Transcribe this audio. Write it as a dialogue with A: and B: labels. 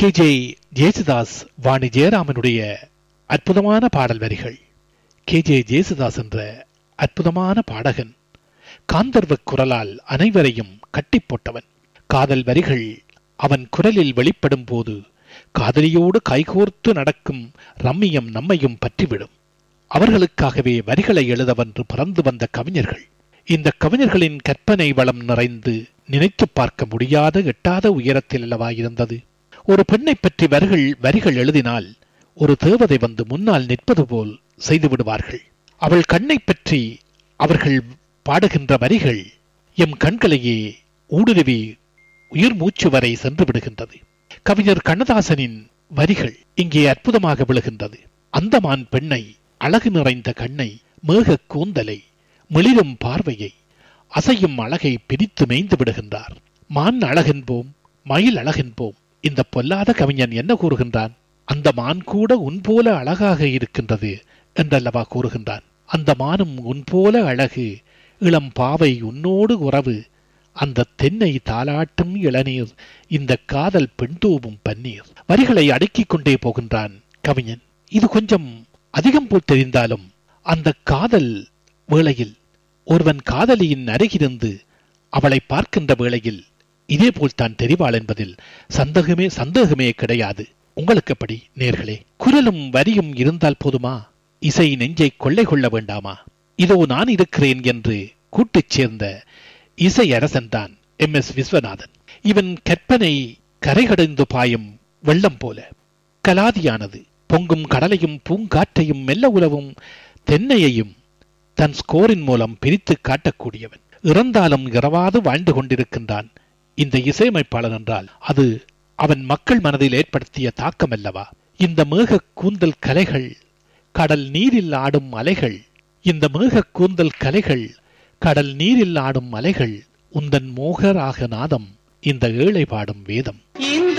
A: K J Jesudas Vani ஜெயராமனுடைய அற்புதமான பாடல் வரிகள் கே ஜே ஜேசுதாஸ் என்ற அற்புதமான பாடகன் காந்தர்வ குரலால் அனைவரையும் கட்டி போட்டவன் காதல் வரிகள் அவன் குரலில் வெளிப்படும் போது காதலியோடு கைகோர்த்து நடக்கும் ரம்மியம் நம்மையும் பற்றிவிடும் அவர்களுக்காகவே வரிகளை எழுதவென்று பிறந்து வந்த கவிஞர்கள் இந்த கவிஞர்களின் கற்பனை வளம் நிறைந்து நினைத்து பார்க்க முடியாத எட்டாத உயரத்தில் அல்லவா இருந்தது ஒரு பெண்ணை பற்றி வரிகள் வரிகள் எழுதினால் ஒரு தேவதை வந்து முன்னால் நிற்பது போல் செய்து விடுவார்கள் அவள் கண்ணை பற்றி அவர்கள் பாடுகின்ற வரிகள் எம் கண்களையே ஊடுருவி உயிர் மூச்சு வரை சென்று விடுகின்றது கவிஞர் கண்ணதாசனின் வரிகள் இங்கே அற்புதமாக விழுகின்றது அந்தமான் பெண்ணை அழகு நிறைந்த கண்ணை மேக கூந்தலை மிளிரும் பார்வையை அசையும் அழகை பிரித்து மேய்ந்து விடுகின்றார் மான் அழகென்போம் மயில் அழகென்போம் இந்த பொல்லாத கவிஞன் என்ன கூறுகின்றான் அந்த மான் கூட உன் போல அழகாக இருக்கின்றது என்றல்லவா கூறுகின்றான் அந்த மானும் உன் போல அழகு இளம் பாவை உன்னோடு உறவு அந்த தென்னை தாலாட்டும் இளநீர் இந்த காதல் பெண் தூவும் பன்னீர் வரிகளை அடுக்கிக் கொண்டே போகின்றான் கவிஞன் இது கொஞ்சம் அதிகம் போல் தெரிந்தாலும் அந்த காதல் வேளையில் ஒருவன் காதலியின் அருகிருந்து அவளை பார்க்கின்ற வேளையில் இதே போல் தான் தெரிவாள் என்பதில் சந்தேகமே சந்தேகமே கிடையாது உங்களுக்கு எப்படி நேர்களே குரலும் வரியும் இருந்தால் போதுமா இசை நெஞ்சை கொள்ளை கொள்ள வேண்டாமா இதோ நான் இருக்கிறேன் என்று கூட்டுச் சேர்ந்த இசை அரசன்தான் எம் எஸ் விஸ்வநாதன் இவன் கற்பனை கரைகடைந்து பாயும் வெள்ளம் போல கலாதியானது பொங்கும் கடலையும் பூங்காற்றையும் மெல்ல உலவும் தென்னையையும் தன் ஸ்கோரின் மூலம் பிரித்து காட்டக்கூடியவன் இறந்தாலும் இரவாது வாழ்ந்து கொண்டிருக்கின்றான் இந்த இசையமைப்பாளன் என்றால் அது அவன் மக்கள் மனதில் ஏற்படுத்திய தாக்கம் அல்லவா இந்த மேக கூந்தல் கலைகள் கடல் நீரில் ஆடும் அலைகள் இந்த மேக கூந்தல் கலைகள் கடல் நீரில் ஆடும் அலைகள் உந்தன் மோகராக நாதம் இந்த ஏழை பாடும் வேதம்
B: இந்த